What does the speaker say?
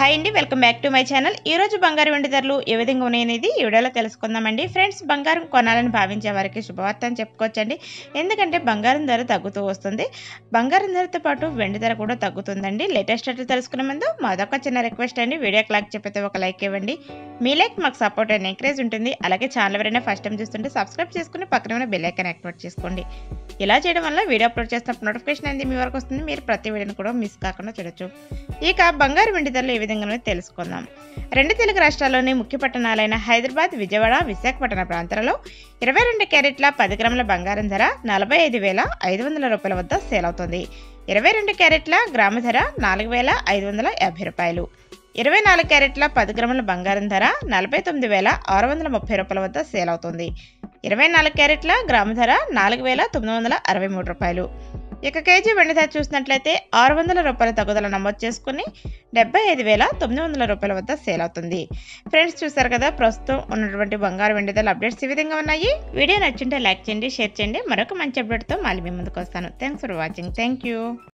hi అండి welcome back to my channel ఈ రోజు బంగారు వెండి ధరలు ఏ విధంగా ఉన్నాయనేది ఈ వీడియోలో తెలుసుకుందామండి ఫ్రెండ్స్ బంగారం కొనాలని భావించే వారికి శుభవార్త అని చెప్పుకోవచ్చండి ఎందుకంటే బంగారం ధర తగ్గుతూ వస్తుంది బంగారం ధరతో పాటు వెండి ధర కూడా తగ్గుతుందండి లేటెస్ట్ రేట్లు తెలుసుకునే ముందు మాదొక చిన్న రిక్వెస్ట్ అండి వీడియో క్లాక్ చెప్పితే ఒక లైక్ ఇవ్వండి మీ లైక్ మాకు సపోర్ట్ అండ్ ఎంకరేజ్ ఉంటుంది అలాగే ఛానల్ ఎవరైనా ఫస్ట్ టైం చూస్తుంటే సబ్స్క్రైబ్ చేసుకుని పక్కన ఉన్న బెల్ ఐకాన్ యాక్టివేట్ చేసుకోండి ఇలా చేయడం వల్ల వీడియో అప్లోడ్ చేసినప్పుడు నోటిఫికేషన్ అనేది మీ వరకు వస్తుంది మీరు ప్రతి వీడియోని కూడా మిస్ కాకుండా చూడొచ్చు ఇక బంగారు వెండి ధరలు ఏ విధంగా ఉన్నాయో తెలుసుకుందాం రెండు తెలుగు రాష్ట్రాల్లోని ముఖ్య పట్టణాలైన హైదరాబాద్ విజయవాడ విశాఖపట్నం ప్రాంతాలలో ఇరవై రెండు క్యారెట్ల పది గ్రాముల బంగారం ధర నలభై ఐదు వేల ఐదు వందల రూపాయల వద్ద సేల్ అవుతుంది ఇరవై రెండు క్యారెట్ల గ్రామ ధర నాలుగు వేల ఐదు వందల యాభై రూపాయలు ఇరవై నాలుగు క్యారెట్ల పది గ్రాముల బంగారం ధర నలభై తొమ్మిది వేల ఆరు వందల ముప్పై రూపాయల వద్ద సేల్ అవుతుంది ఇరవై నాలుగు క్యారెట్ల గ్రామ ధర నాలుగు వేల తొమ్మిది వందల అరవై మూడు రూపాయలు ఇక కేజీ వెండి ధర చూసినట్లయితే ఆరు వందల రూపాయల తగ్గుదల నమోదు చేసుకుని డెబ్బై ఐదు వేల తొమ్మిది వందల రూపాయల వద్ద సేల్ అవుతుంది ఫ్రెండ్స్ చూసారు కదా ప్రస్తుతం ఉన్నటువంటి బంగారు వెండి ధరల అప్డేట్స్ ఈ విధంగా ఉన్నాయి వీడియో నచ్చింటే లైక్ చేయండి షేర్ చేయండి మరొక మంచి అప్డేట్తో మళ్ళీ మీ ముందుకు వస్తాను thanks for watching thank you